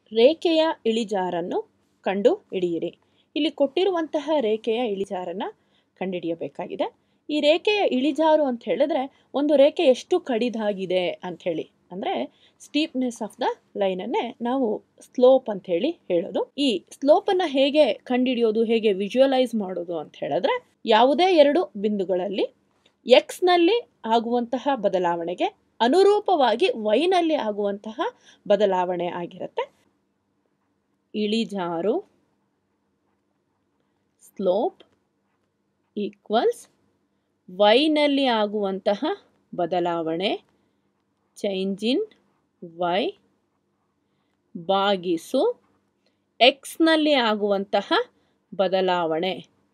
ರೇಖೆಯ ಇಳಿಜಾರನ್ನು ಕಂಡು ಹಿಡಿಯಿರಿ ಇಲ್ಲಿ ಕೊಟ್ಟಿರುವಂತಹ ರೇಖೆಯ ಇಳಿಜಾರನ್ನು ಕಂಡುಹಿಡಿಯಬೇಕಾಗಿದೆ ಈ ರೇಖೆಯ ಇಳಿಜಾರು ಅಂತ ಹೇಳಿದ್ರೆ ಒಂದು ರೇಖೆ ಎಷ್ಟು ಕಡಿದಾಗಿದೆ ಅಂಥೇಳಿ ಅಂದರೆ ಸ್ಟೀಪ್ನೆಸ್ ಆಫ್ ದ ಲೈನನ್ನೇ ನಾವು ಸ್ಲೋಪ್ ಅಂತ ಹೇಳಿ ಹೇಳೋದು ಈ ಸ್ಲೋಪನ್ನು ಹೇಗೆ ಕಂಡುಹಿಡಿಯೋದು ಹೇಗೆ ವಿಜುವಲೈಸ್ ಮಾಡೋದು ಅಂತ ಹೇಳಿದ್ರೆ ಯಾವುದೇ ಎರಡು ಬಿಂದುಗಳಲ್ಲಿ ಎಕ್ಸ್ನಲ್ಲಿ ಆಗುವಂತಹ ಬದಲಾವಣೆಗೆ ಅನುರೂಪವಾಗಿ ವೈನಲ್ಲಿ ಆಗುವಂತಹ ಬದಲಾವಣೆ ಆಗಿರುತ್ತೆ ಇಳಿಜಾರು ಸ್ಲೋಪ್ ಈಕ್ವಲ್ಸ್ ವೈನಲ್ಲಿ ಆಗುವಂತಹ ಬದಲಾವಣೆ ಚೇಂಜ್ ಇನ್ ವೈ ಬಾಗಿಸು ಎಕ್ಸ್ನಲ್ಲಿ ಆಗುವಂತಹ ಬದಲಾವಣೆ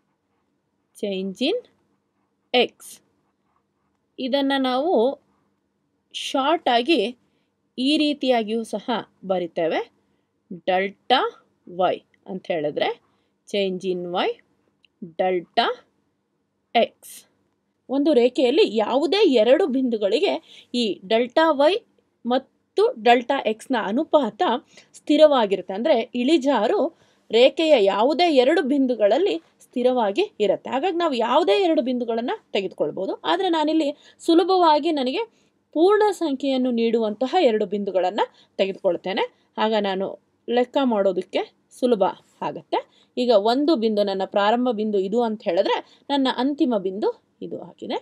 ಚೇಂಜ್ ಇನ್ ಎಕ್ಸ್ ಇದನ್ನು ನಾವು ಶಾರ್ಟ್ ಆಗಿ ಈ ರೀತಿಯಾಗಿಯೂ ಸಹ ಬರಿತೇವೆ ಡಲ್ಟಾ ವೈ ಅಂತ ಹೇಳಿದ್ರೆ change in Y delta X ಒಂದು ರೇಖೆಯಲ್ಲಿ ಯಾವುದೇ ಎರಡು ಬಿಂದುಗಳಿಗೆ ಈ ಡೆಲ್ಟಾ ವೈ ಮತ್ತು ಡೆಲ್ಟಾ ಎಕ್ಸ್ನ ಅನುಪಾತ ಸ್ಥಿರವಾಗಿರುತ್ತೆ ಅಂದರೆ ಇಳಿಜಾರು ರೇಖೆಯ ಯಾವುದೇ ಎರಡು ಬಿಂದುಗಳಲ್ಲಿ ಸ್ಥಿರವಾಗಿ ಇರುತ್ತೆ ಹಾಗಾಗಿ ನಾವು ಯಾವುದೇ ಎರಡು ಬಿಂದುಗಳನ್ನು ತೆಗೆದುಕೊಳ್ಬೋದು ಆದರೆ ನಾನಿಲ್ಲಿ ಸುಲಭವಾಗಿ ನನಗೆ ಪೂರ್ಣ ಸಂಖ್ಯೆಯನ್ನು ನೀಡುವಂತಹ ಎರಡು ಬಿಂದುಗಳನ್ನು ತೆಗೆದುಕೊಳ್ತೇನೆ ಆಗ ನಾನು ಲೆಕ್ಕ ಮಾಡೋದಕ್ಕೆ ಸುಲಭ ಆಗುತ್ತೆ ಈಗ ಒಂದು ಬಿಂದು ನನ್ನ ಪ್ರಾರಂಭ ಬಿಂದು ಇದು ಅಂತ ಹೇಳಿದ್ರೆ ನನ್ನ ಅಂತಿಮ ಬಿಂದು ಇದು ಆಗಿದೆ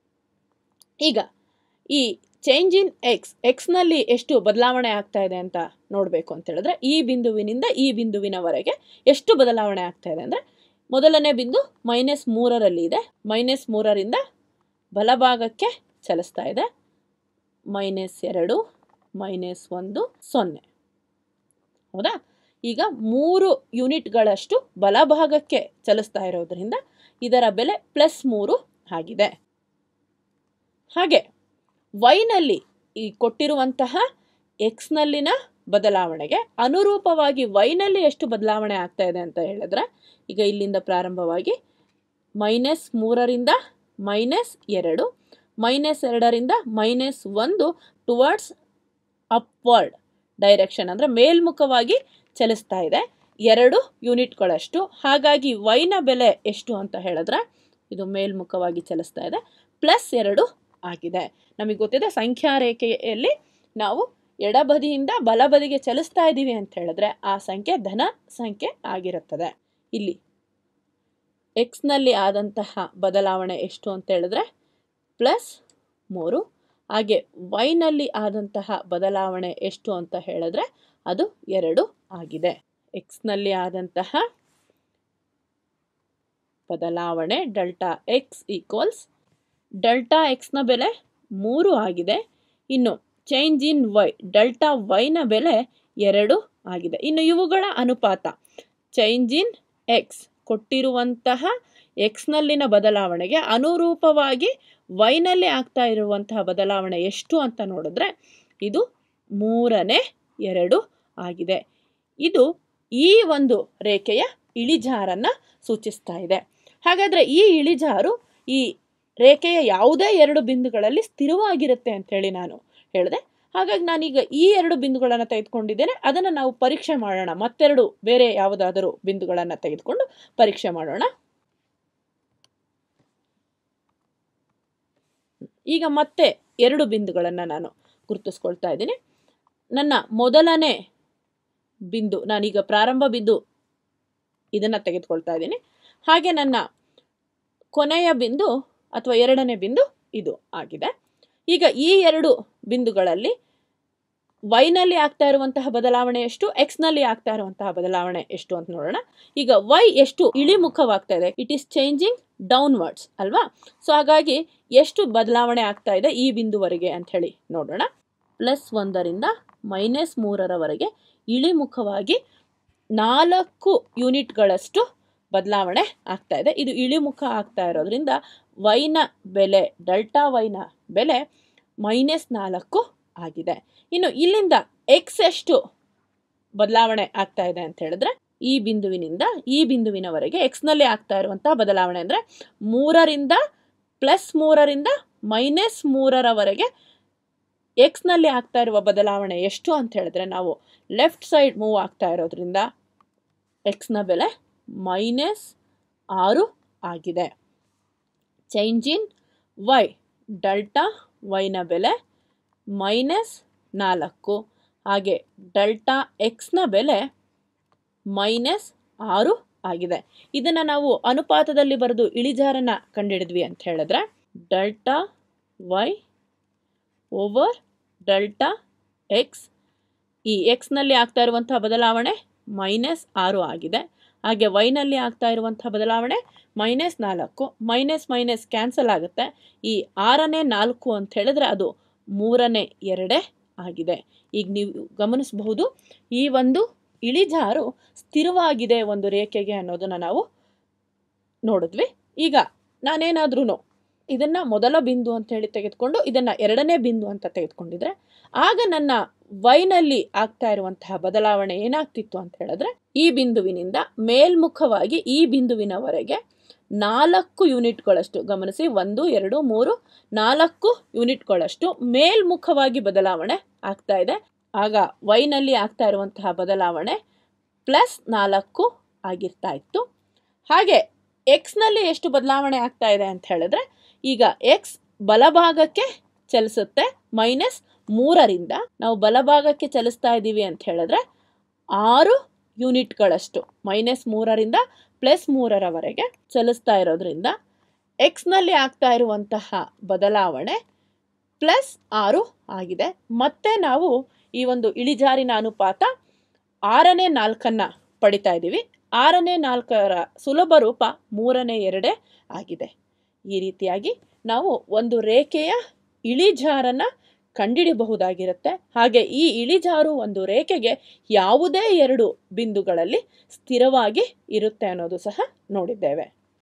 ಈಗ ಈ ಚೇಂಜ್ ಇನ್ ಎಕ್ಸ್ ಎಕ್ಸ್ನಲ್ಲಿ ಎಷ್ಟು ಬದಲಾವಣೆ ಆಗ್ತಾ ಇದೆ ಅಂತ ನೋಡಬೇಕು ಅಂತ ಹೇಳಿದ್ರೆ ಈ ಬಿಂದುವಿನಿಂದ ಈ ಬಿಂದುವಿನವರೆಗೆ ಎಷ್ಟು ಬದಲಾವಣೆ ಆಗ್ತಾ ಇದೆ ಅಂದರೆ ಮೊದಲನೇ ಬಿಂದು ಮೈನಸ್ ಮೂರರಲ್ಲಿ ಇದೆ ಮೈನಸ್ ಮೂರರಿಂದ ಬಲಭಾಗಕ್ಕೆ ಚಲಿಸ್ತಾ ಇದೆ ಮೈನಸ್ ಎರಡು ಮೈನಸ್ ಒಂದು ಸೊನ್ನೆ ಹೌದಾ ಈಗ ಮೂರು ಯೂನಿಟ್ಗಳಷ್ಟು ಬಲಭಾಗಕ್ಕೆ ಚಲಿಸ್ತಾ ಇರೋದ್ರಿಂದ ಇದರ ಬೆಲೆ ಪ್ಲಸ್ ಮೂರು ಆಗಿದೆ ಹಾಗೆ ವೈನಲ್ಲಿ ಈ ಕೊಟ್ಟಿರುವಂತಹ ಎಕ್ಸ್ನಲ್ಲಿನ ಬದಲಾವಣೆಗೆ ಅನುರೂಪವಾಗಿ ವೈನಲ್ಲಿ ಎಷ್ಟು ಬದಲಾವಣೆ ಆಗ್ತಾ ಇದೆ ಅಂತ ಹೇಳಿದ್ರೆ ಈಗ ಇಲ್ಲಿಂದ ಪ್ರಾರಂಭವಾಗಿ ಮೈನಸ್ ಮೂರರಿಂದ ಮೈನಸ್ ಎರಡು ಮೈನಸ್ ಎರಡರಿಂದ ಮೈನಸ್ ಒಂದು ಟುವರ್ಡ್ಸ್ ಅಪ್ವರ್ಡ್ ಡೈರೆಕ್ಷನ್ ಅಂದರೆ ಮೇಲ್ಮುಖವಾಗಿ ಚಲಿಸ್ತಾ ಇದೆ ಎರಡು ಯೂನಿಟ್ಗಳಷ್ಟು ಹಾಗಾಗಿ ವೈನ ಬೆಲೆ ಎಷ್ಟು ಅಂತ ಹೇಳಿದ್ರೆ ಇದು ಮೇಲ್ಮುಖವಾಗಿ ಚಲಿಸ್ತಾ ಇದೆ ಪ್ಲಸ್ ಎರಡು ಆಗಿದೆ ನಮಗೆ ಗೊತ್ತಿದೆ ಸಂಖ್ಯಾ ರೇಖೆಯಲ್ಲಿ ನಾವು ಎಡಬದಿಯಿಂದ ಬಲಬದಿಗೆ ಚಲಿಸ್ತಾ ಇದ್ದೀವಿ ಅಂತ ಹೇಳಿದ್ರೆ ಆ ಸಂಖ್ಯೆ ಧನ ಸಂಖ್ಯೆ ಆಗಿರುತ್ತದೆ ಇಲ್ಲಿ ಎಕ್ಸ್ನಲ್ಲಿ ಆದಂತಹ ಬದಲಾವಣೆ ಎಷ್ಟು ಅಂತ ಹೇಳಿದ್ರೆ ಪ್ಲಸ್ ಮೂರು ಹಾಗೆ ವೈನಲ್ಲಿ ಆದಂತಹ ಬದಲಾವಣೆ ಎಷ್ಟು ಅಂತ ಹೇಳಿದ್ರೆ ಅದು ಎರಡು ಆಗಿದೆ ಎಕ್ಸ್ನಲ್ಲಿ ಆದಂತಹ ಬದಲಾವಣೆ ಡೆಲ್ಟಾ ಎಕ್ಸ್ ಈಕ್ವಲ್ಸ್ ಡೆಲ್ಟಾ ಎಕ್ಸ್ನ ಬೆಲೆ ಮೂರು ಆಗಿದೆ ಇನ್ನು ಚೇಂಜ್ ಇನ್ ವೈ ಡೆಲ್ಟಾ ವೈನ ಬೆಲೆ ಎರಡು ಆಗಿದೆ ಇನ್ನು ಇವುಗಳ ಅನುಪಾತ ಚೇಂಜ್ ಇನ್ ಎಕ್ಸ್ ಕೊಟ್ಟಿರುವಂತಹ ಎಕ್ಸ್ನಲ್ಲಿನ ಬದಲಾವಣೆಗೆ ಅನುರೂಪವಾಗಿ ವೈನಲ್ಲಿ ಆಗ್ತಾ ಇರುವಂತಹ ಬದಲಾವಣೆ ಎಷ್ಟು ಅಂತ ನೋಡಿದ್ರೆ ಇದು ಮೂರನೇ ಎರಡು ಆಗಿದೆ ಇದು ಈ ಒಂದು ರೇಖೆಯ ಇಳಿಜಾರನ್ನು ಸೂಚಿಸ್ತಾ ಇದೆ ಹಾಗಾದರೆ ಈ ಇಳಿಜಾರು ಈ ರೇಖೆಯ ಯಾವುದೇ ಎರಡು ಬಿಂದುಗಳಲ್ಲಿ ಸ್ಥಿರವಾಗಿರುತ್ತೆ ಅಂತೇಳಿ ನಾನು ಹೇಳಿದೆ ಹಾಗಾಗಿ ನಾನೀಗ ಈ ಎರಡು ಬಿಂದುಗಳನ್ನು ತೆಗೆದುಕೊಂಡಿದ್ದೇನೆ ಅದನ್ನು ನಾವು ಪರೀಕ್ಷೆ ಮಾಡೋಣ ಮತ್ತೆರಡು ಬೇರೆ ಯಾವುದಾದರೂ ಬಿಂದುಗಳನ್ನು ತೆಗೆದುಕೊಂಡು ಪರೀಕ್ಷೆ ಮಾಡೋಣ ಈಗ ಮತ್ತೆ ಎರಡು ಬಿಂದುಗಳನ್ನು ನಾನು ಗುರುತಿಸ್ಕೊಳ್ತಾ ಇದ್ದೀನಿ ನನ್ನ ಮೊದಲನೇ ಬಿಂದು ನಾನೀಗ ಪ್ರಾರಂಭ ಬಿಂದು ಇದನ್ನು ತೆಗೆದುಕೊಳ್ತಾ ಇದ್ದೀನಿ ಹಾಗೆ ನನ್ನ ಕೊನೆಯ ಬಿಂದು ಅಥವಾ ಎರಡನೇ ಬಿಂದು ಇದು ಆಗಿದೆ ಈಗ ಈ ಎರಡು ಬಿಂದುಗಳಲ್ಲಿ ವೈನಲ್ಲಿ ಆಗ್ತಾ ಇರುವಂತಹ ಬದಲಾವಣೆ ಎಷ್ಟು ಎಕ್ಸ್ನಲ್ಲಿ ಆಗ್ತಾ ಇರುವಂತಹ ಬದಲಾವಣೆ ಎಷ್ಟು ಅಂತ ನೋಡೋಣ ಈಗ ವೈ ಎಷ್ಟು ಇಳಿಮುಖವಾಗ್ತಾ ಇದೆ ಇಟ್ ಈಸ್ ಚೇಂಜಿಂಗ್ ಡೌನ್ವರ್ಡ್ಸ್ ಅಲ್ವಾ ಸೊ ಹಾಗಾಗಿ ಎಷ್ಟು ಬದಲಾವಣೆ ಆಗ್ತಾ ಇದೆ ಈ ಬಿಂದುವರೆಗೆ ಅಂತ ಹೇಳಿ ನೋಡೋಣ ಪ್ಲಸ್ ಒಂದರಿಂದ ಮೈನಸ್ ಮೂರರವರೆಗೆ ಇಳಿಮುಖವಾಗಿ ನಾಲ್ಕು ಯೂನಿಟ್ಗಳಷ್ಟು ಬದಲಾವಣೆ ಆಗ್ತಾ ಇದೆ ಇದು ಇಳಿಮುಖ ಆಗ್ತಾ ಇರೋದ್ರಿಂದ ವೈನ ಬೆಲೆ ಡೆಲ್ಟಾ ವೈನ ಬೆಲೆ ಮೈನಸ್ ನಾಲ್ಕು ಆಗಿದೆ ಇನ್ನು ಇಲ್ಲಿಂದ ಎಕ್ಸ್ ಎಷ್ಟು ಬದಲಾವಣೆ ಆಗ್ತಾ ಇದೆ ಅಂತ ಹೇಳಿದ್ರೆ ಈ ಬಿಂದುವಿನಿಂದ ಈ ಬಿಂದುವಿನವರೆಗೆ ಎಕ್ಸ್ನಲ್ಲಿ ಆಗ್ತಾ ಇರುವಂತಹ ಬದಲಾವಣೆ ಅಂದರೆ ಮೂರರಿಂದ ಪ್ಲಸ್ ಮೂರರಿಂದ ಮೈನಸ್ ಮೂರರವರೆಗೆ ಎಕ್ಸ್ನಲ್ಲಿ ಆಗ್ತಾ ಇರುವ ಬದಲಾವಣೆ ಎಷ್ಟು ಅಂತ ಹೇಳಿದ್ರೆ ನಾವು ಲೆಫ್ಟ್ ಸೈಡ್ ಮೂವ್ ಆಗ್ತಾ ಇರೋದ್ರಿಂದ ಎಕ್ಸ್ನ ಬೆಲೆ ಮೈನಸ್ ಆರು ಆಗಿದೆ ಚೇಂಜ್ ಇನ್ ವೈ ಡೆಲ್ಟಾ ವೈನ ಬೆಲೆ ಮೈನಸ್ ನಾಲ್ಕು ಹಾಗೆ ಡೆಲ್ಟಾ ಎಕ್ಸ್ನ ಬೆಲೆ ಮೈನಸ್ ಆರು ಆಗಿದೆ ಇದನ್ನು ನಾವು ಅನುಪಾತದಲ್ಲಿ ಬರೆದು ಇಳಿಜಾರನ್ನು ಕಂಡುಹಿಡಿದ್ವಿ ಅಂತ ಹೇಳಿದ್ರೆ delta Y over delta X ಈ ಎಕ್ಸ್ನಲ್ಲಿ ಆಗ್ತಾ ಇರುವಂತಹ ಬದಲಾವಣೆ ಮೈನಸ್ ಆರು ಆಗಿದೆ ಹಾಗೆ ವೈನಲ್ಲಿ ಆಗ್ತಾ ಇರುವಂತಹ ಬದಲಾವಣೆ ಮೈನಸ್ ನಾಲ್ಕು ಮೈನಸ್ ಮೈನಸ್ ಕ್ಯಾನ್ಸಲ್ ಆಗುತ್ತೆ ಈ ಆರನೇ ನಾಲ್ಕು ಅಂತ ಹೇಳಿದ್ರೆ ಅದು ಮೂರನೇ ಎರಡೇ ಆಗಿದೆ ಈಗ ನೀವು ಗಮನಿಸಬಹುದು ಈ ಒಂದು ಇಳಿಜಾರು ಸ್ಥಿರವಾಗಿದೆ ಒಂದು ರೇಖೆಗೆ ಅನ್ನೋದನ್ನು ನಾವು ನೋಡಿದ್ವಿ ಈಗ ನಾನೇನಾದ್ರೂ ಇದನ್ನ ಮೊದಲ ಬಿಂದು ಅಂತ ಹೇಳಿ ತೆಗೆದುಕೊಂಡು ಇದನ್ನ ಎರಡನೇ ಬಿಂದು ಅಂತ ತೆಗೆದುಕೊಂಡಿದ್ರೆ ಆಗ ನನ್ನ ವೈನಲ್ಲಿ ಆಗ್ತಾ ಇರುವಂತಹ ಬದಲಾವಣೆ ಏನಾಗ್ತಿತ್ತು ಅಂತ ಹೇಳಿದ್ರೆ ಈ ಬಿಂದುವಿನಿಂದ ಮೇಲ್ಮುಖವಾಗಿ ಈ ಬಿಂದುವಿನವರೆಗೆ ನಾಲ್ಕು ಯೂನಿಟ್ಗಳಷ್ಟು ಗಮನಿಸಿ ಒಂದು ಎರಡು ಮೂರು ನಾಲ್ಕು ಯೂನಿಟ್ಗಳಷ್ಟು ಮೇಲ್ಮುಖವಾಗಿ ಬದಲಾವಣೆ ಆಗ್ತಾ ಇದೆ ಆಗ ವೈನಲ್ಲಿ ಆಗ್ತಾ ಇರುವಂತಹ ಬದಲಾವಣೆ ಪ್ಲಸ್ ನಾಲ್ಕು ಆಗಿರ್ತಾ ಇತ್ತು ಹಾಗೆ ಎಕ್ಸ್ನಲ್ಲಿ ಎಷ್ಟು ಬದಲಾವಣೆ ಆಗ್ತಾ ಇದೆ ಅಂತ ಹೇಳಿದ್ರೆ ಈಗ ಎಕ್ಸ್ ಬಲಭಾಗಕ್ಕೆ ಚಲಿಸುತ್ತೆ ಮೈನಸ್ ಮೂರರಿಂದ ನಾವು ಬಲಭಾಗಕ್ಕೆ ಚಲಿಸ್ತಾ ಇದ್ದೀವಿ ಅಂತ ಹೇಳಿದ್ರೆ ಆರು ಯೂನಿಟ್ಗಳಷ್ಟು ಮೈನಸ್ ಮೂರರಿಂದ ಪ್ಲಸ್ ಮೂರರವರೆಗೆ ಚಲಿಸ್ತಾ ಇರೋದ್ರಿಂದ ಎಕ್ಸ್ನಲ್ಲಿ ಆಗ್ತಾ ಇರುವಂತಹ ಬದಲಾವಣೆ ಪ್ಲಸ್ ಆರು ಆಗಿದೆ ಮತ್ತೆ ನಾವು ಈ ಒಂದು ಇಳಿಜಾರಿನ ಅನುಪಾತ ಆರನೇ ನಾಲ್ಕನ್ನು ಪಡಿತಾ ಇದ್ದೀವಿ ಆರನೇ ನಾಲ್ಕರ ಸುಲಭ ರೂಪ ಮೂರನೇ ಎರಡೇ ಆಗಿದೆ ಈ ರೀತಿಯಾಗಿ ನಾವು ಒಂದು ರೇಖೆಯ ಇಳಿಜಾರನ್ನು ಕಂಡಿಡಿಬಹುದಾಗಿರುತ್ತೆ ಹಾಗೆ ಈ ಇಳಿಜಾರು ಒಂದು ರೇಖೆಗೆ ಯಾವುದೇ ಎರಡು ಬಿಂದುಗಳಲ್ಲಿ ಸ್ಥಿರವಾಗಿ ಇರುತ್ತೆ ಅನ್ನೋದು ಸಹ ನೋಡಿದ್ದೇವೆ